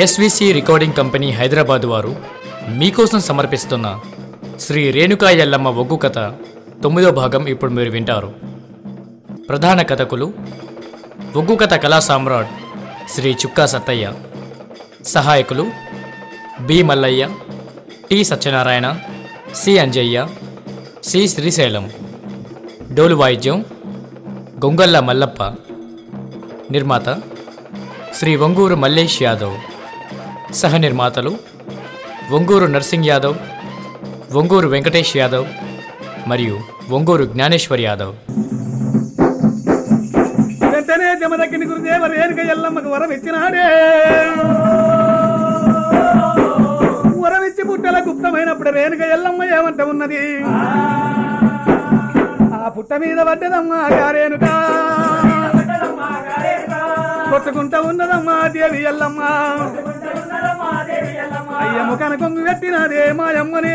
SVC recording company Hyderabad వారు మీకోసం సమర్పిస్తున్న శ్రీ రేణుకా ఎల్లమ్మ ఒగ్గు కథ తొమ్మిదో భాగం ఇప్పుడు మీరు వింటారు ప్రధాన కథకులు ఒగ్గు కథ కళా సామ్రాట్ శ్రీ చుక్కా సత్తయ్య సహాయకులు B Mallayya T Satyanarayana C Anjaiah C Srisailam డోలు వాయిద్యం గొంగల్ల మల్లప్ప నిర్మాత శ్రీ వంగూరు మల్లేష్ యాదవ్ సహ నిర్మాతలు వంగూరు నర్సింగ్ యాదవ్ వంగూరు వెంకటేష్ యాదవ్ మరియు వంగూరు జ్ఞానేశ్వర్ యాదవ్ వెంటనే జమదగ్గిని గురుదేవ రేణుక ఎల్లమ్మకు వరం ఇచ్చినాడే వరం ఇచ్చి పుట్టల గుప్తమైనప్పుడు రేణుక ఎల్లమ్మ ఏమంట ఉన్నది ఆ పుట్ట మీద పడ్డదమ్మా గారేనుక కొట్టుకుంటా ఉన్నదమ్మా దేవి ఎల్లమ్మ అయ్యమ్మ కనకొంగు కట్టినదే మాయమ్మనే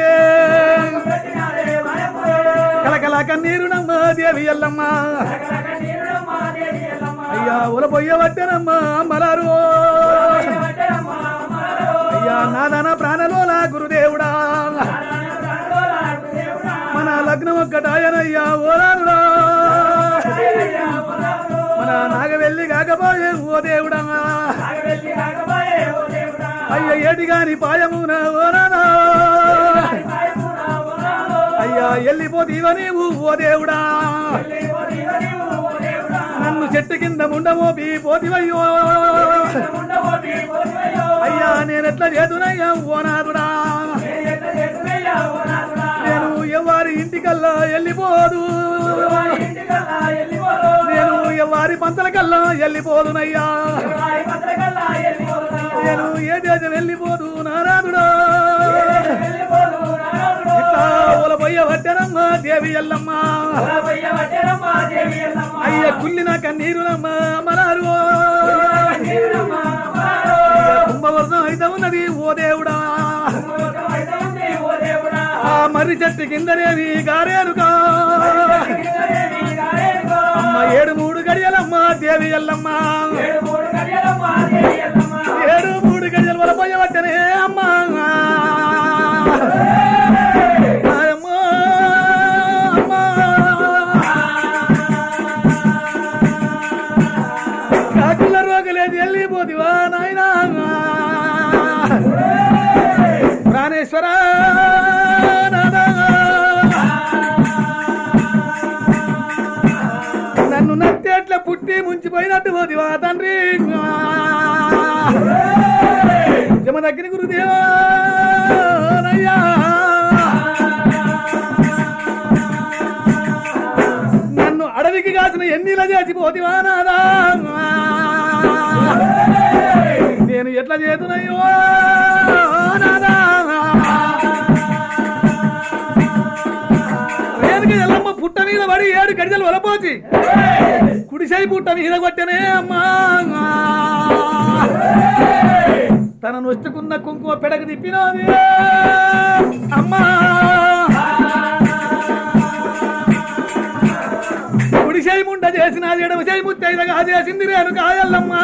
కలకల కన్నీరునమ్మ దేవి ఎల్లమ్మ అయ్యా ఉలబొయ్య వట్టెనమ్మా అమ్మలారు అయ్యా నాదన ప్రాణలోల గురుదేవుడా మన లగ్నం ఒక్కటాయనయ్యా ఓరారుడా మన నాగవెల్లి కాకపోయే ఓ దేవుడా అయ్య ఏటి గాని పాయమున ఓరానా అయ్యా ఎల్లిపోతీవ నీవు ఓ దేవుడా నన్ను చెట్టు కింద ముండమోపి పోతివయ్యో అయ్యా నేనెట్లా చేతునయ్యా ఓ నాదుడా నేను ఎవరి ఇంటికల్లా వెళ్ళిపోదు నేను ఎవరి పంచలకల్లా వెళ్ళిపోదునయ్యా నేను ఏ దేశం వెళ్ళిపోదు నారాదుడా ఇట్లా ఉలబొయ్య వడ్డనమ్మ దేవి ఎల్లమ్మ అయ్య కుళ్ళిన కన్నీరునమ్మ మరారు కుంభవర్షం అయితే ఉన్నది ఓ దేవుడా ఆ మర్రి చెట్టు కిందనేవి గారేరుగా అమ్మ ఏడు మూడు గడియలమ్మ దేవి ఎల్లమ్మ ఏడు మూడు గడియల వల పోయవట్టనే అమ్మ ఆయమ్మ, అమ్మ. కాకుల రోగలేదు వెళ్ళిపోతివా నాయనా ప్రాణేశ్వర నాదా. నన్ను నత్తేట్ల పుట్టి ముంచిపోయినట్టు పోతివా తండ్రి జమ దగ్గర గురుదేవా నయ్యా. నన్ను అడవికి కాసిన ఎన్నిలా చేసి పోతివా నాదా నేను ఎట్లా చేతునయ్యో నాదా రేణుక ఎల్లమ్మ పుట్ట మీద పడి ఏడు గడిజలు వలపోచి కుడిసై పుట్ట మీద కొట్టనే అమ్మా తన నొచ్చుకున్న కుంకుమ పెడక తిప్పినది అమ్మా కుడి చేయి ముండ చేసిన ఎడమ చేయి ముత్తైదగా చేసింది నేను కాయల్లమ్మా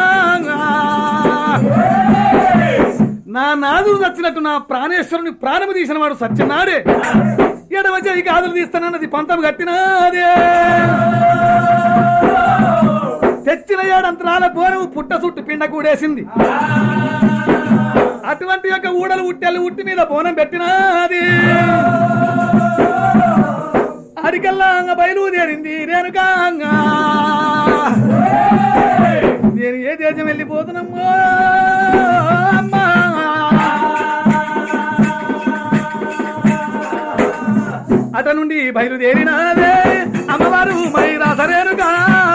నా నాదుడు చచ్చినట్టు నా ప్రాణేశ్వరుని ప్రాణము తీసిన వాడు సత్యనాడే ఎడమ చేయి గాజులు తీస్తానన్నది పంతం కట్టినాదే తెచ్చిన ఏడంతరాల బోనము పుట్ట చుట్టు పిండ కూడేసింది అటువంటి యొక్క ఊడలు ఉట్టెలు ఉట్టి మీద బోనం పెట్టినాది అడికల్లా అంగ బయలుదేరింది నేను కాంగా నేను ఏ దేశం వెళ్ళిపోతున్నామ్మో అమ్మా అట నుండి బయలుదేరినాదే అమ్మవారు మైరా సరేరుగా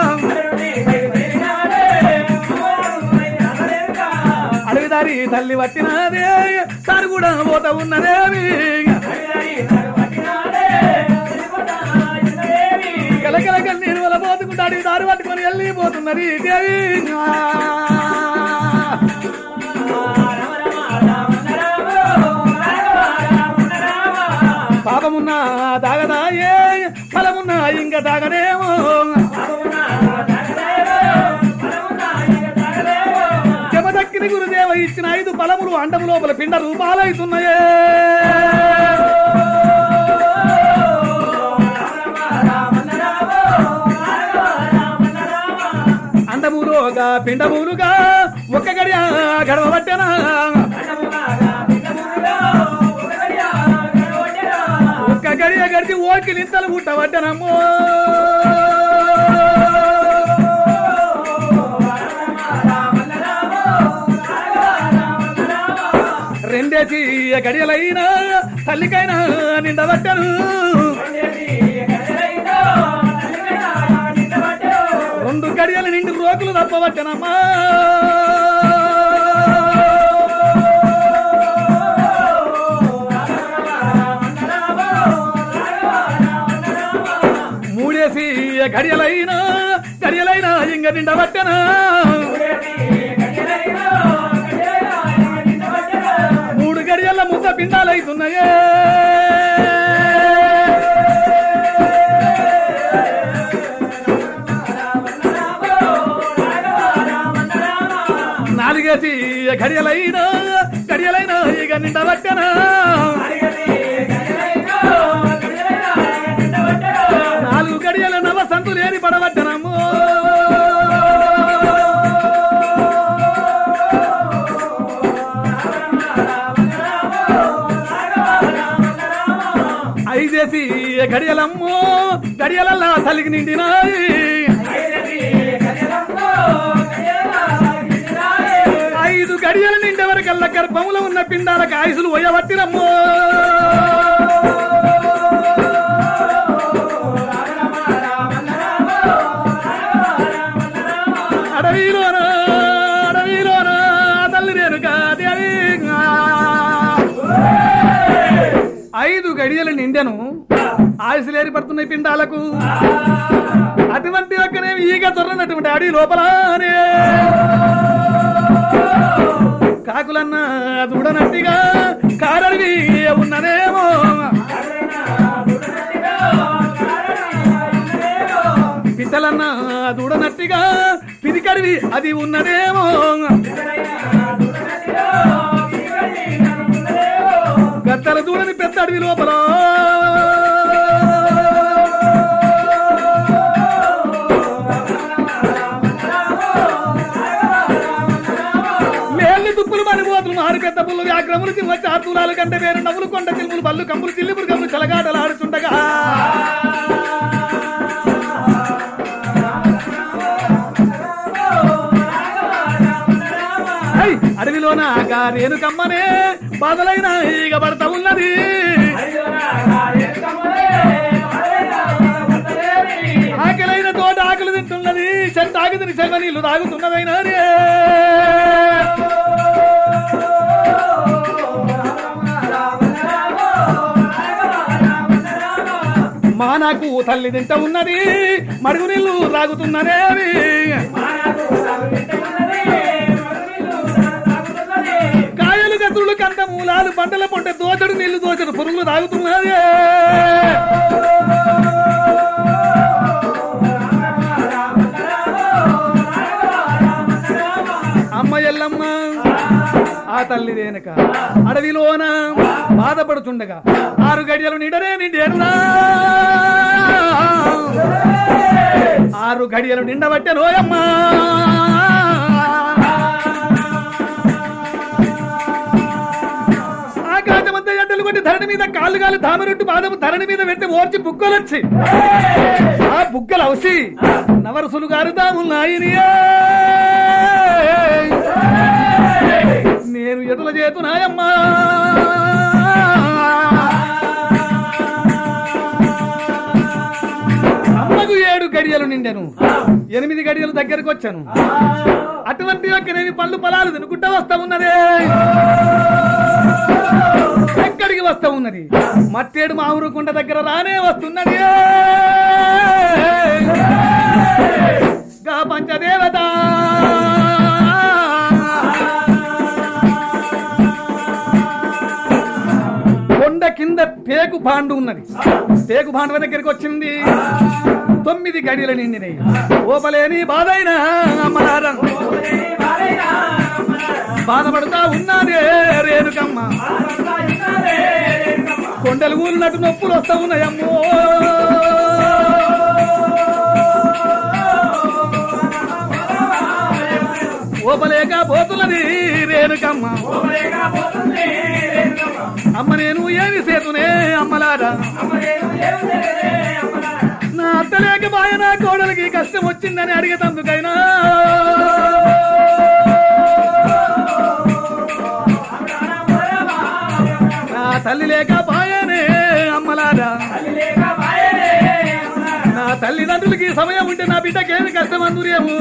అడవిదారి తల్లి పట్టినాదే సారు కూడా పోత ఉన్నదేవి కలకల కన్నీరు వల్ల పోతుకుంటా అడవి దారి పట్టుకొని వెళ్ళిపోతున్నది దేవి పాపమున్నా దాగదాయే ఫలమున్నా ఇంకా తాగదేమో జమదక్కిని గురుదేవ ఇచ్చిన ఐదు ఫల అండము లోపల పిండ రూపాలైతున్నాయే అండములోగా పిండములుగా ఒక్క గడియ గడవ పట్టెనా ఒక్క గడియ గడిచి ఓకి నింతలు పుట్టబట్టనమ్మో రెండేసి గడియలైనా తల్లికైనా నిండబట్టను రెండు గడియల నిండి రోకులు తప్పబట్టనమ్మా మూడేసి గడియలైనా గడియలైనా ఇంక నిండబట్టనా మూడు గడియల ముద్ద పిండాలైతున్నాయే నాలుగేసి గడియలైనా గడియలైనా ఇక నిండబట్టనా నాలుగు గడియల నవ సంతులు ఏరి పడబట్టనమ్మో ఐదేసి గడియలమ్మో గడియలల్లా తల్లికి నిండినాయి ఐదు గడియల నిండే వరకల్లా గర్భములో ఉన్న పిండాలకు ఆయుసులు పోయబట్టిరమ్మో అడవిలోన అడవిలోన తల్లి రేణుకా దేవి ఐదు గడియలు నిండెను ఆయుసులేరి పడుతున్నాయి పిండాలకు అటువంటి ఒక్కనే ఈగ చొర్రనటువంటి అడవి లోపలనే కాకులన్నా చూడనట్టుగా కారడివి ఉన్నదేమో పిట్టలన్నా చూడనట్టుగా పిరికడివి అది ఉన్నదేమో గద్దల చూడని పెద్ద అడవి లోపల లేళ్ళి దుప్పులు మడిపోతులు మారు పెద్ద పుల్లు వ్యాగ్రములు చిన్న చాతురాలు కంటే వేరు నవ్వులు కొండ చిలుములు బల్లు కంపులు చిల్లిపురు కమ్ములు చలగాటలు ఆడుతుండగా ఐ, అడవిలోన గారేను కమ్మనే బాధలైన ఈగ పడతా ఉన్నది ఆకలైన తోట ఆకలి తింటున్నది చెట్టు ఆకి తిని చెగ నీళ్లు తాగుతున్నదైనా రే మా నాకు తల్లి తింట ఉన్నది మడుగు నీళ్లు తాగుతున్నదేవి కాయలు గతులు కంట మూలాలు పంటల పంట దోచడు నీళ్లు దోచడు పురుగులు తాగుతున్నది అమ్మ ఎల్లమ్మ ఆ తల్లి దేనక అడవిలోన బాధపడుతుండగా ఆరు గడియలు నిడరే నిండేరునా ఆరు గడియలు నిండబట్టే నోయమ్మా ఆకాశమంతా గడ్డలు కొట్టి ధరణి మీద కాళ్ళు కాలు తామరొట్టు పాదము ధరణి మీద పెట్టి ఓర్చి బుగ్గలొచ్చి ఆ బుగ్గలు అవసి నవరసులు గారు తాము నాయనియే నేను ఎదుల చేతునాయమ్మా అమ్మకు ఏడు గడియలు నిండాను ఎనిమిది గడియలు దగ్గరకు వచ్చాను అటువంటి ఒక్కనేవి పళ్ళు పొలాలు తినుకుంటా వస్తా ఉన్నదే ఎక్కడికి వస్తా ఉన్నది మట్టేడు మామూరు కుండ దగ్గర రానే వస్తున్నది గా పంచదేవత కొండ కింద టేకు భాండు ఉన్నది టేకు భాండు దగ్గరికి వచ్చింది తొమ్మిది గడియలు నిండినాయి ఓపలేని బాధైనా అమ్మలారా బాధపడతా ఉన్నాదే రేణుకమ్మ కొండలు ఊరినట్టు నొప్పులు వస్తా ఉన్నాయమ్మో ఓపలేక పోతున్నది రేణుకమ్మ అమ్మ నేను ఏమి సేతునే అమ్మలారా నా అత్తలేక బాయ నా కోడలికి కష్టం వచ్చిందని అడిగేటందుకైనా నా తల్లి లేక బాయనే అమ్మలారా నా తల్లిదండ్రులకి సమయం ఉంటే నా బిడ్డకేమి కష్టం అందురేమో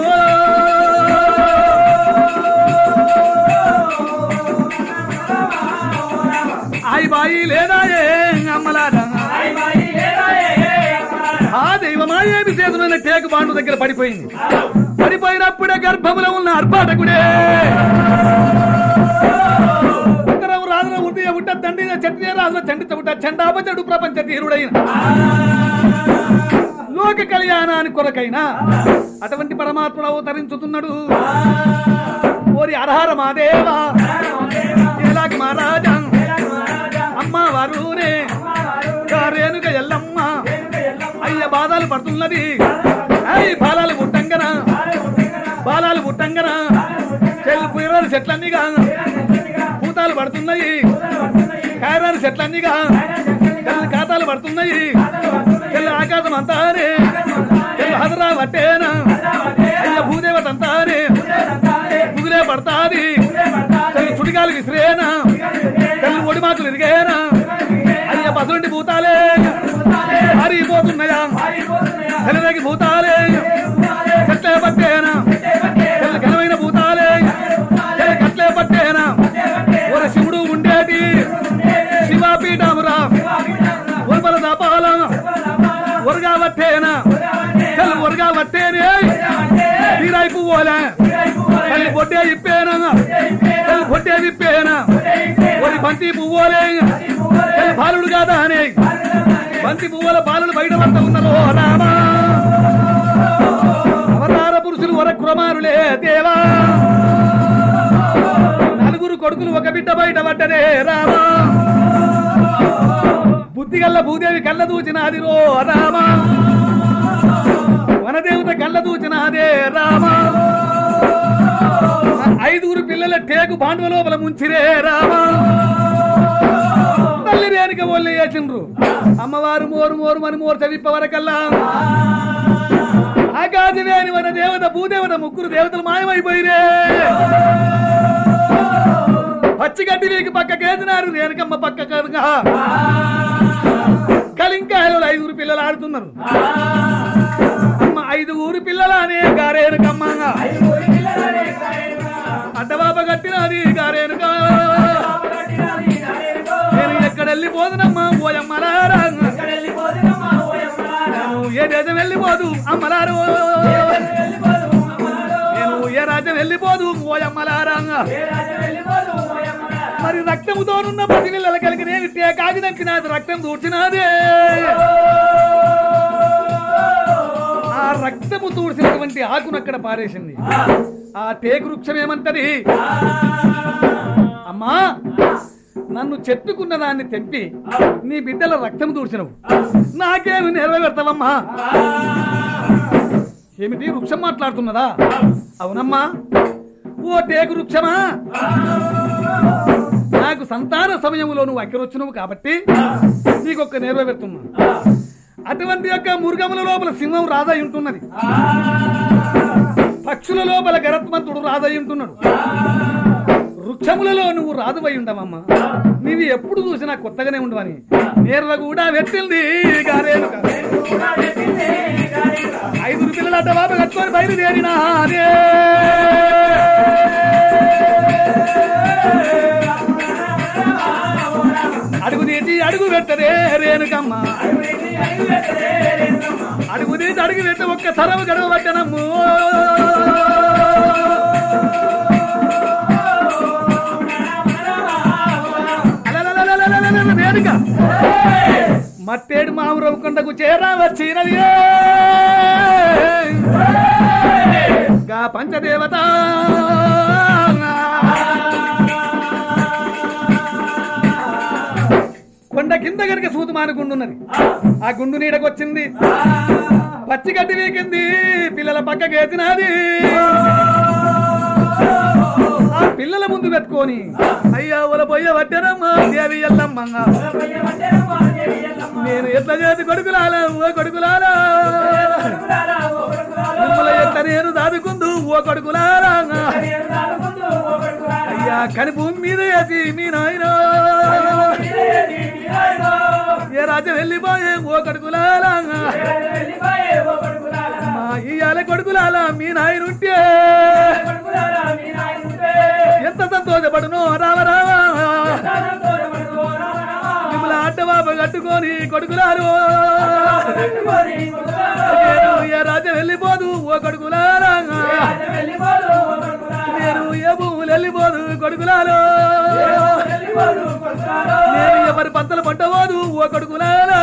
ఆయి బాయి లేదాయే అమ్మలారా ఆ దైవమా ఏమి చేతున్న టేకు బాండు దగ్గర పడిపోయింది పడిపోయినప్పుడే గర్భములో ఉన్న అర్భాటకుడే ఉత్తరం రాజున ఉదయ ఉట్ట దండిన చట్నీ రాజున చండిత ఉట్ట చండాపచడు ప్రపంచ తీరుడైన లోక కళ్యాణానికి కొరకైనా అటువంటి పరమాత్ముడు అవతరించుతున్నాడు ఓరి అరహర మాదేవా ఎలాగ మహారాజా అమ్మ వారునే రేణుక ఎల్లమ్మ అయ్య బాధలు పడుతున్నది అయ్యి బాలాలు పుట్టంగన బాలాలు పుట్టంగన చెల్లి పుయ్యరాలు చెట్లన్నీగా పూతాలు పడుతున్నాయి కాయరాలు చెట్లన్నీగా తెల్ల ఖాతాలు పడుతున్నాయి తెల్ల ఆకాశం అంతానే తెల్ల హదరా పట్టేనా అయ్య భూదేవత అంతానే ముగులే పడతాది తెల్ల చుడిగాలు విసిరేనా తెల్ల ఒడిమాకులు ఇరిగేనా అయ్య బసలుంటి భూతాలే మారిపోతున్నాయా తెల్లదగి భూతాలే చెట్లే పట్టేనా తెల్ల ఘనమైన భూతాలే తెల్ల కట్లే పట్టేనా ఒక శివుడు ఉండేటి శివాపీఠమురా ఉర్బల దాపాల ఒరగా పట్టేనా తెల్ల ఒరగా పట్టేనే తీరాయి పువ్వులే తల్లి బొడ్డే ఇప్పేనా తల్లి బొడ్డే విప్పేనా ఒరి బంతి పువ్వులే తల్లి బాలుడు కాదా అనే బంతి పువ్వుల బాలుడు బయట పడత ఉన్నారు రామా అవతార పురుషులు వర కుమారులే దేవా నలుగురు కొడుకులు ఒక బిడ్డ బయట పడ్డరే రామా బుద్ధిగల్ల భూదేవి కళ్ళ దూచినాది రో రామా వనదేవత కళ్ళ దూచినాదే రామా ఐదుగురు పిల్లల టేకు పాండవ లోపల ముంచిరే రామా తల్లి రేణుక ఒళ్ళు వేసిండ్రు అమ్మవారు మోరు మోరు మని మోరు చవిప్ప వరకల్లా ఆకాశవేణి వన దేవత భూదేవత ముగ్గురు దేవతలు మాయమైపోయిరే పచ్చిగడ్డి వీకి పక్క కేసినారు రేణుకమ్మ పక్క కనుక కలింకాయలు ఐదుగురు పిల్లలు ఆడుతున్నారు అమ్మ ఐదుగురు పిల్లలనే గారేనుకమ్మ అడ్డబాబ కట్టినది గారేనుక నేను ఎక్కడ వెళ్ళిపోదునమ్మా ఓయమ్మలారా నేను ఏ దేశం వెళ్ళిపోదు అమ్మలారు నేను ఏ రాజ్యం వెళ్ళిపోదు ఓయమ్మలారా మరి రక్తముతోనున్న పసి పిల్లల కలిగి నేను కాగి దంపినాది రక్తం దూర్చినాదే ఆ రక్తము తూడ్చినటువంటి ఆకును అక్కడ పారేసింది ఆ టేకు వృక్షం ఏమంటది అమ్మా నన్ను చెట్టుకున్న దాన్ని తెంపి నీ బిడ్డల రక్తం దూడ్చినవు నాకేమి నెరవేర్తావమ్మా ఏమిటి వృక్షం మాట్లాడుతున్నదా అవునమ్మా ఓ టేకు వృక్షమా నాకు సంతాన సమయంలో నువ్వు అక్కరొచ్చినవు కాబట్టి నీకొక్క నెరవేరుతున్నా అటువంటి యొక్క మృగముల లోపల సింహం రాజై ఉంటున్నది పక్షుల లోపల గరత్మంతుడు రాజై ఉంటున్నాడు వృక్షములలో నువ్వు రాజువై ఉండవమ్మా నీవి ఎప్పుడు చూసినా కొత్తగానే ఉండవని నేర్వ కూడా వెట్టింది గారేను ఐదుగురు పిల్లలు అడ్డ బాబు కట్టుకొని బయలుదేరినా అదే అడుగు తీసి అడుగు పెట్టదే రేణుకమ్మ అడుగు తీసి అడుగు పెట్టి ఒక్క తరవ గడవ పట్టనమ్ము అలలలలలలలల రేణుక మట్టేడు మామూరవు కొండకు చేరా వచ్చినది గా పంచదేవత సూదుమాన గుండు ఉన్నది ఆ గుండు నీడకొచ్చింది పచ్చి గడ్డి వీకింది పిల్లల పక్క గేసినది ఆ పిల్లల ముందు పెట్టుకొని అయ్యా ఒల పొయ్య పట్టనమ్మా దేవి ఎల్లమ్మంగా నేను ఎట్లా చేతి కొడుకులాలా ఓ కొడుకులాలా మిమ్మల్ని ఎట్లా నేను దాదుకుందు ఓ కొడుకులారా అయ్యా కని భూమి మీద వేసి మీ నాయన ఏ రాజు వెళ్ళిపోయే ఓ కొడుకులారా మా ఇయ్యాల కొడుకులాలా మీ నాయన ఉంటే ఎంత సంతోషపడును రావ రావా మిమ్మల్ని అడ్డబాబు కట్టుకొని కొడుకులారు నేను ఏ రాజు వెళ్ళిపోదు ఓ కొడుకులారా నేను ఏ భూములు వెళ్ళిపోదు కొడుకులారు నేను ఎవరి పంతలు పట్టబోదు ఓ కొడుకులారా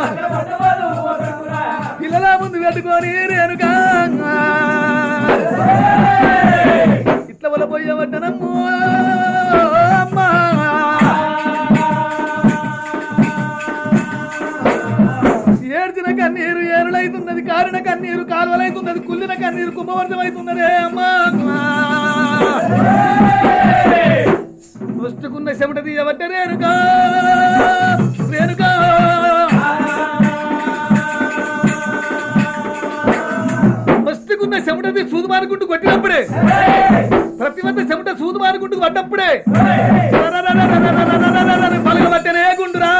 పిల్లల ముందు పెట్టుకొని నేనుగా ఇట్ల వల్ల పోయేవద్దనమ్మో అమ్మా ఏడ్చిన కన్నీరు ఏరులైతున్నది కారిన కన్నీరు కాలువలైతున్నది కుళ్ళిన కన్నీరు కుంభవర్ధమైతున్నదే అమ్మా వస్తుకున్న చెమట తీయబట్ట రేణుకా రేణుకా వస్తుకున్న చెమటది సూదు మారుకుంటూ కొట్టినప్పుడే ప్రతి ఒక్క చెమట సూదు మారుకుంటూ పడ్డప్పుడే పలగబట్టనే గుండురా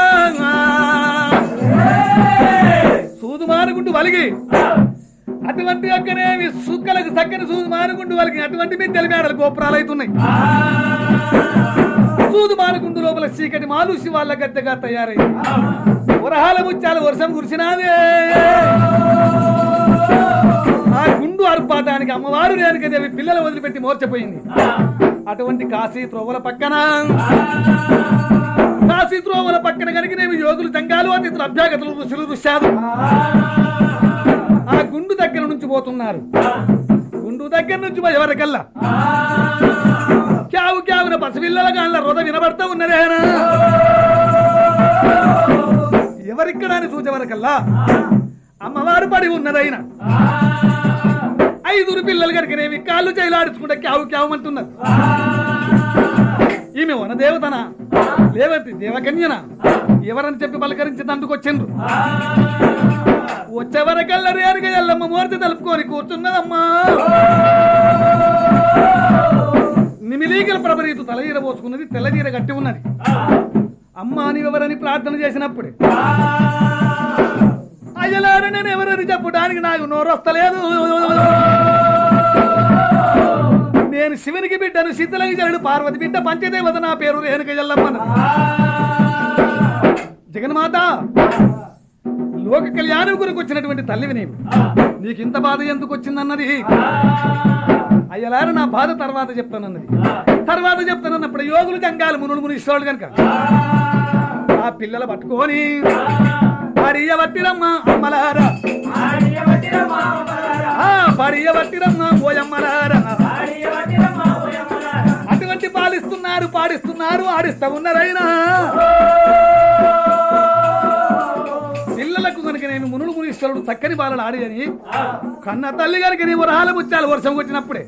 సూదు మారుకుంటూ వలిగి అటువంటి యొక్కనేవి సుక్కలకు చక్కని సూదు మారుకుంటూ వలిగి అటువంటి మిద్దెల మేడలు గోపురాలు అవుతున్నాయి సూదు మారుకుంటూ లోపల చీకటి మాలుసి వాళ్ళ గద్దెగా తయారైంది వరహాల ముత్యాల వర్షం కురిసినాదే ఆ గుండు అర్పాటానికి అమ్మవారు రేణుకదేవి పిల్లలు వదిలిపెట్టి మోర్చపోయింది అటువంటి కాశీ త్రోవల పక్కన కాశీ త్రోవల పక్కన కనుకనేవి యోగులు జంగాలు అతిథులు అభ్యాగతులు ఋషులు ఋష్యాలు ఆ గుండు దగ్గర నుంచి పోతున్నారు గుండు దగ్గర నుంచి ఎవరికల్లా క్యావు క్యావున పసిపిల్లల గాళ్ళ రొద వినబడతా ఉన్నదేనా ఎవరిక్కడ అని చూసేవరకల్లా అమ్మవారు పడి ఉన్నదైనా ఐదుగురు పిల్లలు కనుకనేవి కాళ్ళు చేయలాడుచుకుంటే క్యావు క్యావు అంటున్నారు ఈమె వన దేవతన లేవతి దేవకన్యన ఎవరని చెప్పి పలకరించినందుకు వచ్చిండ్రు వచ్చేవరకల్లా రేరుగా ఎల్లమ్మ మూర్తి తలుపుకొని కూర్చున్నదమ్మా నిమిలీగల ప్రభరీతు తలజీర పోసుకున్నది తెల్లజీర గట్టి ఉన్నది అమ్మా అని ఎవరని ప్రార్థన చేసినప్పుడే అయ్యలారు నేను ఎవరని చెప్పడానికి నాకు నోరొస్తలేదు నేను శివునికి బిడ్డను సిద్ధలకి జరుడు పార్వతి బిడ్డ పంచదేవత నా పేరు రేణుక ఎల్లమ్మన జగన్మాత లోక కళ్యాణం కొరకు వచ్చినటువంటి తల్లివి నీవు నీకు ఇంత బాధ ఎందుకు వచ్చిందన్నది అయ్యలారు నా బాధ తర్వాత చెప్తానన్నది తర్వాత చెప్తానన్నప్పుడు యోగులు జంగాలు మునులు ముని ఇష్టవాళ్ళు కనుక ఆ పిల్లలు పట్టుకొని పడియ పట్టిరమ్మ అమ్మలారా ఆ, పడియ పట్టిరమ్మ ఓయమ్మలారా అటువంటి పాలిస్తున్నారు పాడిస్తున్నారు ఆడిస్తా ఉన్నారైనా పిల్లలకు కనుక నేను మునుడు మునీశ్వరుడు చక్కని బాలలు ఆడి అని కన్న తల్లి కనుక నీ వరహాల ముత్యాలు వర్షం కొట్టినప్పుడే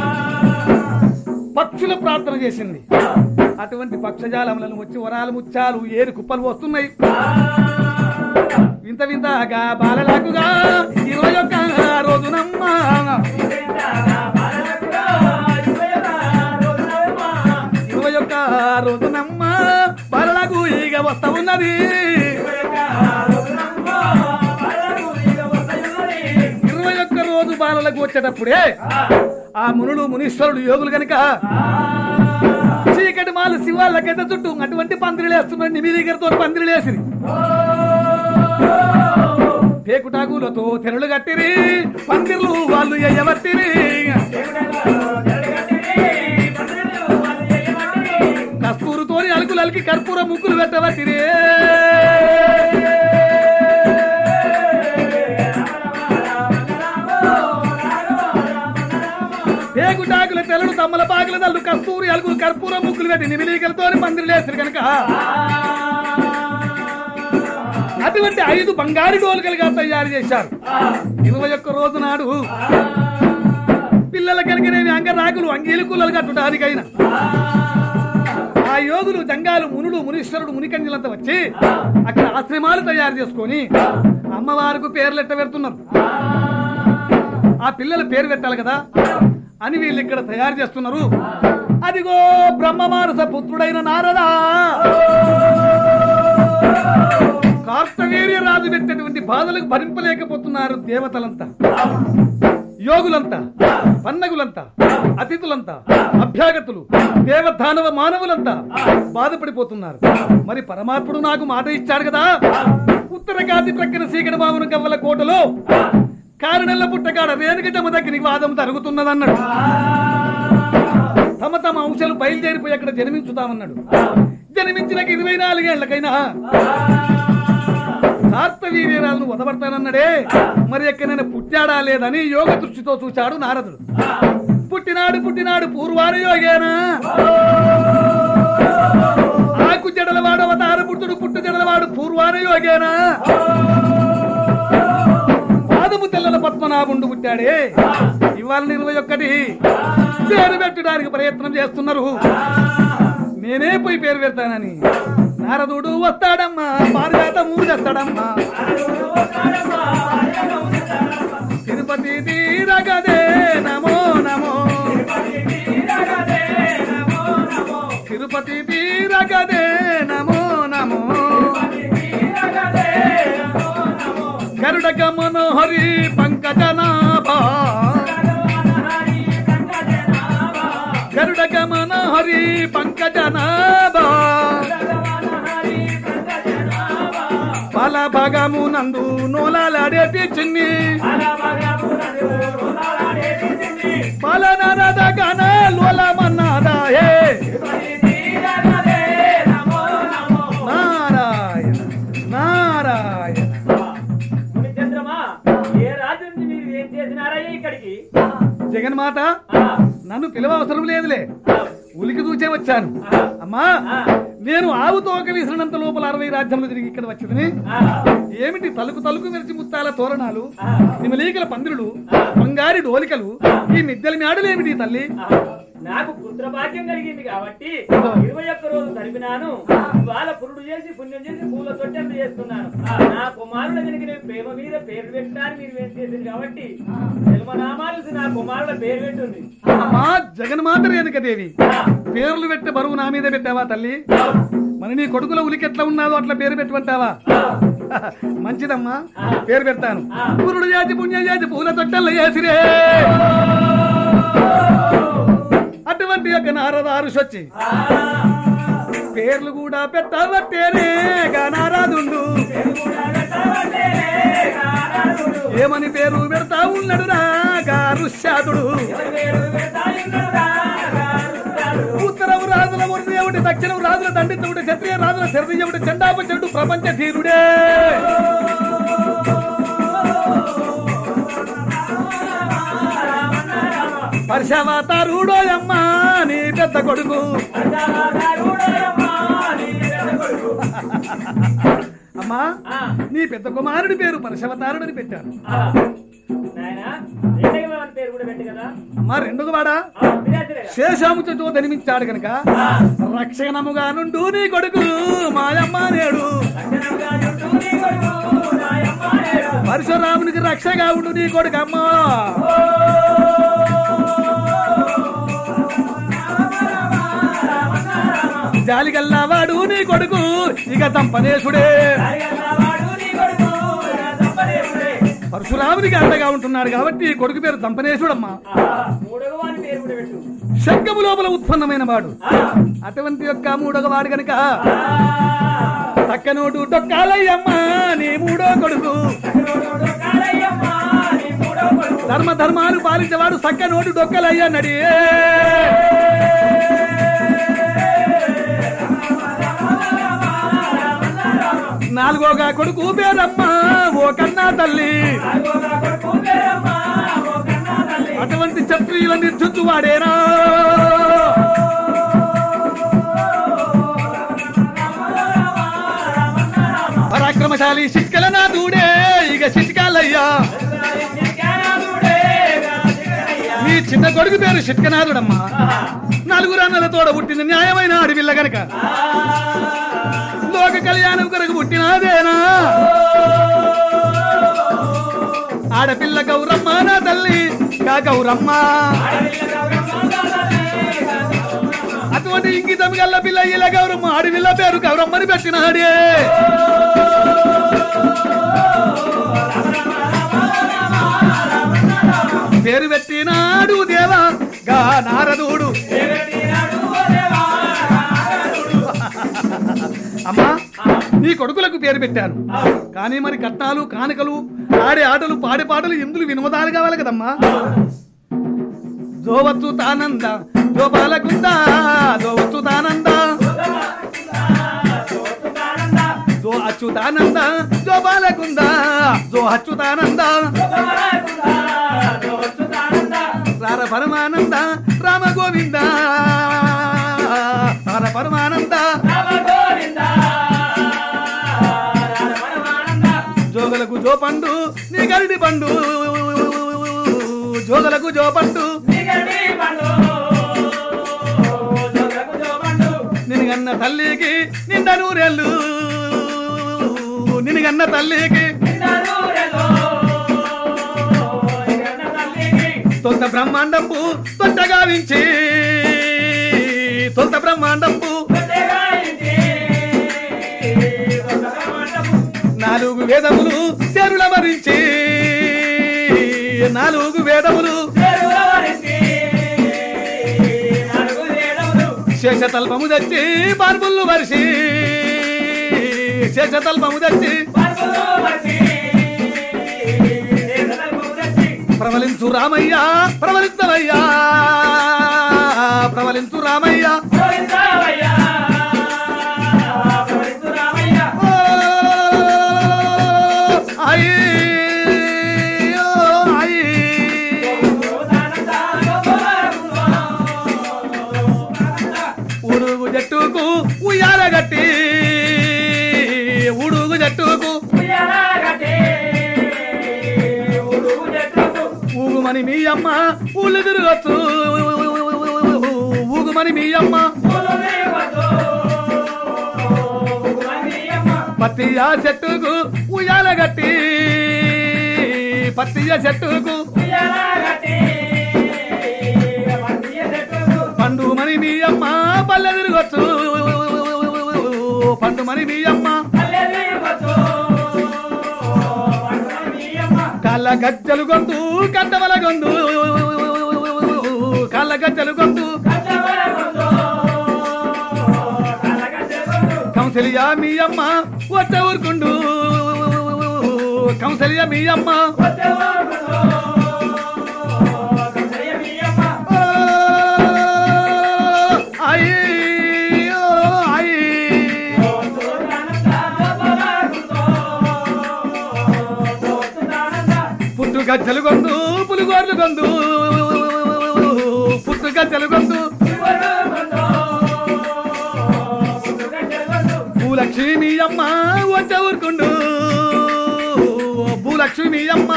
పక్షుల ప్రార్థన చేసింది అటువంటి పక్షజాలములను వచ్చి వరాలు ముత్యాలు ఏరు కుప్పలు వస్తున్నాయి వింత వింతగా బాలలాకుగా ఇరవై ఒక్క రోజునమ్మా ఇరవై ఒక్క రోజునమ్మా బాలలకు ఈగ వస్తా ఉన్నది ఇరవై ఒక్క రోజు బాలలకు వచ్చేటప్పుడే ఆ మునులు మునీశ్వరుడు యోగులు గనుక చీకటి మాల శివాళ్ళకైతే చుట్టూ అటువంటి పందిరిలు వేస్తున్నాడు నిమిదిగరతో పందిరిలు వేసి పేకుటాకులతో తెరలు కట్టిరి పందిర్లు వాళ్ళు ఎయ్యబట్టిరి కస్తూరుతోని అలుకులు అలికి కర్పూర ముక్కులు పెట్టబట్టిరి పేగుటాకుల తెల్లలు తమ్మల పాకుల తల్లు కస్తూరి అలుకులు కర్పూర ముక్కులు పెట్టి నిమిలీకలతో పందిరిలు వేసిరు కనుక అటువంటి ఐదు బంగారు డోలుకలుగా తయారు చేశారు ఇరవై ఒక్క రోజు నాడు పిల్లల కలిగినవి అంగరాకులు అంగీలు కుల్లలు కట్టడానికైనా ఆ యోగులు జంగాలు మునుడు మునీశ్వరుడు మునికంజలంతా వచ్చి అక్కడ ఆశ్రమాలు తయారు చేసుకొని అమ్మవారికి పేర్లు ఎట్ట పెడుతున్నారు ఆ పిల్లల పేరు పెట్టాలి కదా అని వీళ్ళు ఇక్కడ తయారు చేస్తున్నారు అదిగో బ్రహ్మమానస పుత్రుడైన నారదా కార్తవీర్య రాజు పెట్టినటువంటి బాధలకు భరింపలేకపోతున్నారు దేవతలంతా యోగులంతా పన్నగులంతా అతిథులంతా అభ్యాగతులు దేవదానవ మానవులంతా బాధపడిపోతున్నారు మరి పరమాత్ముడు నాకు మాట ఇచ్చాడు కదా ఉత్తర కాతి ప్రక్కన సీకడ బాబును కవ్వల కోటలో కారణల్ల పుట్టగాడ రేణుకటమ్మ దగ్గరికి వాదం జరుగుతున్నదన్నాడు తమ తమ అంశాలు బయలుదేరిపోయి అక్కడ జన్మించుతామన్నాడు జన్మించిన ఇరవై నాలుగేళ్లకైనా కార్తవీర్యరాలను వదబడతానన్నాడే మరి ఎక్కడైనా పుట్టాడా లేదని యోగ దృష్టితో చూచాడు నారదుడు పుట్టినాడు పుట్టినాడు పూర్వాన యోగేనా ఆకు జడలవాడు అవతార పుట్టుడు పుట్టు జడలవాడు పూర్వాన యోగేనా పాదము తెల్లల పద్మనాభుండు పుట్టాడే ఇవాళ ఇరవై ఒక్కటి పేరు పెట్టడానికి ప్రయత్నం చేస్తున్నారు నేనే పోయి పేరు పెడతానని నారదుడు వస్తాడమ్మా పారిజాతము తెస్తాడమ్మా తిరుపతి తీరగదే నమో నమో తిరుపతి తీరగదే నమో నమో గరుడక మనోహరి పంకజనాభా గరుడక మనోహరి పంకజనాభా పల భాగము నందు నోలాడేటి చిన్ని పల నరద గన లోలమన్నాదా హే నారాయణ నారాయణ చంద్రమా ఏ రాజు నుంచి మీరు ఏం చేసినారయ్యా ఇక్కడికి జగన్మాత ఆ, నన్ను పిలవవసరం లేదులే ఉలికి దూచే వచ్చాను అమ్మా నేను ఆవు తోక విసిరినంత లోపల అరవై రాజ్యంలో తిరిగి ఇక్కడ వచ్చిందని ఆ, ఏమిటి తలుకు తలుకు మెరిచి ముత్తాల తోరణాలు నిమలీకల పందిరులు బంగారి డోలికలు ఈ మిద్దెల మేడలు ఏమిటి తల్లి ఆ, నాకు పుత్ర భాగ్యం కలిగింది కాబట్టి ఇరవై ఒక్క రోజు జరిపినాను వాళ్ళ పురుడు చేసి పుణ్యం చేసి పూల తొట్టెలు చేస్తున్నాను ఆ, నా కుమారుల కలిగిన ప్రేమ మీద పేరు పెట్టడానికి మీరు ఏం చేసింది కాబట్టి జన్మనామాలు నా కుమారుల పేరు పెట్టుంది అమ్మా జగన్మాత రేణుక దేవి పేర్లు పెట్టే బరువు నా మీద పెట్టావా తల్లి మరి నీ కొడుకుల ఉలికి ఎట్లా ఉన్నాదో అట్లా పేరు పెట్టమంటావా మంచిదమ్మా పేరు పెడతాను పురుడు చేసి పుణ్యం చేసి పూల తొట్టెల్లో చేసిరే అటువంటి యొక్క నారదారు వచ్చి పేర్లు కూడా పెట్టవట్టేనే నారాదుండు ఏమని పేరు పెడతా ఉన్నాడు రుష్యాదుడు ఉత్తరం రాజుల దేవుడి దక్షిణం రాజుల దండితుడు క్షత్రియ రాజుల శరదీయుడు చండాపచరుడు ప్రపంచ ధీరుడే పర్శవతారుడోయమ్మా నీ పెద్ద కొడుకు అమ్మా ఆ, నీ పెద్ద కుమారుడి పేరు పరశవతారుడు అని పెట్టాను ఆ. నాయనా రెండవ వాడి పేరు కూడా పెట్టు కదా అమ్మా రెండుగా వాడా ఆ, విరాజులే. శేషాముతో జన్మించాడు గనక రక్షణముగా నుండు నీ కొడుకు మాయమ్మ నేడు లక్షణంగా చుట్టూ నీ కొడుకు, నాయమ్మ నేడు. పరశురామునికి రక్షగా ఉండు నీ కొడుకు అమ్మా జాలిగల్లావాడు నీ కొడుకు ఇక తంపనేశుడే అయ్యన్నవాడు నీ కొడుకు, నా దంపదేవుడే. పరశురామునికి అండగా ఉంటున్నాడు కాబట్టి ఈ కొడుకు పేరు తంపనేశుడమ్మా ఆ, మూడవ వాడి పేరు కూడా పెట్టు శంఖము లోపల ఉత్పన్నమైన వాడు ఆ, అటువంటి యొక్క మూడవ వాడు గనక ఆ, చక్కనోడు డొక్కాలయ్యమ్మా నీ మూడో కొడుకు నోడు కాళయ్యమ్మ, నీ మూడవ కొడుకు. ధర్మ ధర్మాలు పాలించేవాడు చక్కనోడు డొక్కలయ్యన్నడి నాలుగోగా కొడుకు పేరమ్మా ఓ కన్నా తల్లి నాలుగవ కొడుకు పేరమ్మ, ఓ కన్నా తల్లి. అటువంటి క్షత్రియుల నిర్చువాడేనా పరాక్రమ పద్మశాలి చిట్కల నాథుడే ఇక చిట్కాలయ్యా నీ చిన్న కొడుకు పేరు చిట్కనాథుడమ్మా నలుగురు అన్నల తోడ పుట్టింది న్యాయమైన అడవిల్ల గనక లోక కళ్యాణం కొరకు పుట్టినాదేనా ఆడపిల్ల గౌరమ్మ నా తల్లి కా గౌరమ్మ అటువంటి ఇంగితం గల్ల పిల్ల ఇలా గౌరమ్మ ఆడపిల్ల పేరు గౌరమ్మని పెట్టినాడే పేరు పెట్టినాడు దేవా గా నారదుడు అమ్మా నీ కొడుకులకు పేరు పెట్టాను కానీ మరి కట్నాలు కానుకలు ఆడే ఆటలు పాడే పాటలు ఎందులు వినోదాలు కావాలి కదమ్మా జోవచ్చు తానంద జో బాలకుంద జోవచ్చు తానంద జో అచ్యుతానంద జో బాలకుంద జో అచ్యుతానంద రార పరమానంద రామ గోవింద రార పరమానంద జోగలకు జో పండు నీ గరిడి పండు జోగలకు జో పండు నిన్నుగన్న తల్లికి నిండ నూరెళ్ళు నిన్నుగన్న తల్లికి తొంత బ్రహ్మాండంపు తొంత గావించి తొంత బ్రహ్మాండంపు నాలుగు వేదములు చెరుల భరించి నాలుగు వేదములు శేషతల్పము తెచ్చి బార్బుల్లు వరిసి శేషతల్పము తెచ్చి ప్రవలించు రామయ్య ప్రవలించవయ్యా ప్రవలించు రామయ్య ఓ, అయ్యో, అయ్యో. ఉడుగు జట్టుకు ఉయ్యాల గట్టి ఉడుగు జట్టుకు ఊగుమని మీ అమ్మ ఊళ్ళు తిరగచ్చు ఊగుమని మీ అమ్మ పత్తియా చెట్టుకు ఉయ్యాల గట్టి పత్తియ చెట్టుకు పండు మని మీ అమ్మ పల్లె తిరగచ్చు పండు మని మీ అమ్మ కళ్ళ గజ్జలు గొంతు కట్టవల గొంతు కళ్ళ గజ్జలు గొంతు కంసలియా మీ అమ్మ వచ్చ ఊరుకుండు కంసలియా మీ అమ్మ ఓ, అయ్యో, అయ్యో. పుట్టు గజ్జలు గొంతు పులిగోర్లు గొంతు పుట్టు గజ్జలు గొంతు భూలక్ష్మి మీ అమ్మ వచ్చ ఊరుకుండు భూలక్ష్మి మీ అమ్మ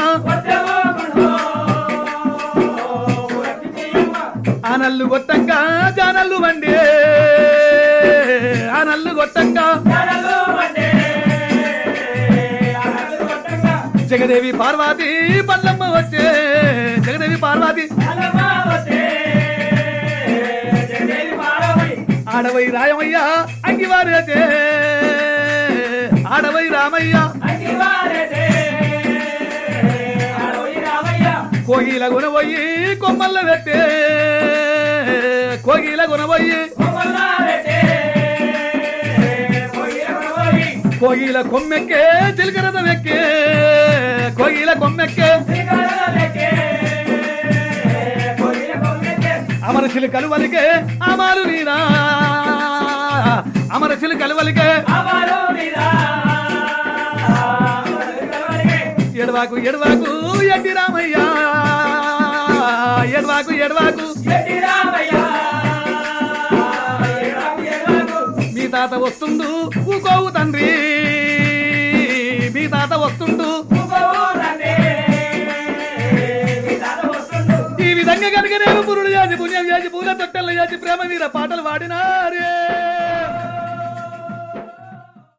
ఆనల్లు గొట్టంగా జానల్లు వండి ఆనల్లు గొట్టంగా జగదేవి పార్వతి పల్లమ్మ వచ్చే జగదేవి పార్వతి ఆడవై రాయమయ్య అంగివారు వచ్చే ఆడవై రామయ్య కోగిల గునబోయి కొమ్మల్ల పెట్టే కోగిల గునబోయి కోగిల కొమ్మెక్కే చిలకరద వెక్కే కోగిల కొమ్మెక్కే అమర చిలుకలు వలికే అమరు నీరా అమర చిలుకలు వలికే ఎడవాకు ఎడవాకు ఎడ్డి రామయ్య ఎడవాకు ఎడవాకు మీ తాత వస్తుండు ఊకోవు తండ్రి తాత వస్తుండు ఊరంటే మీ తాత వస్తుండు. ఈ విధంగా కనుక నేను పురుడు చేసి పుణ్యం చేసి పూల తొట్టెలు చేసి ప్రేమ మీద పాటలు పాడినారే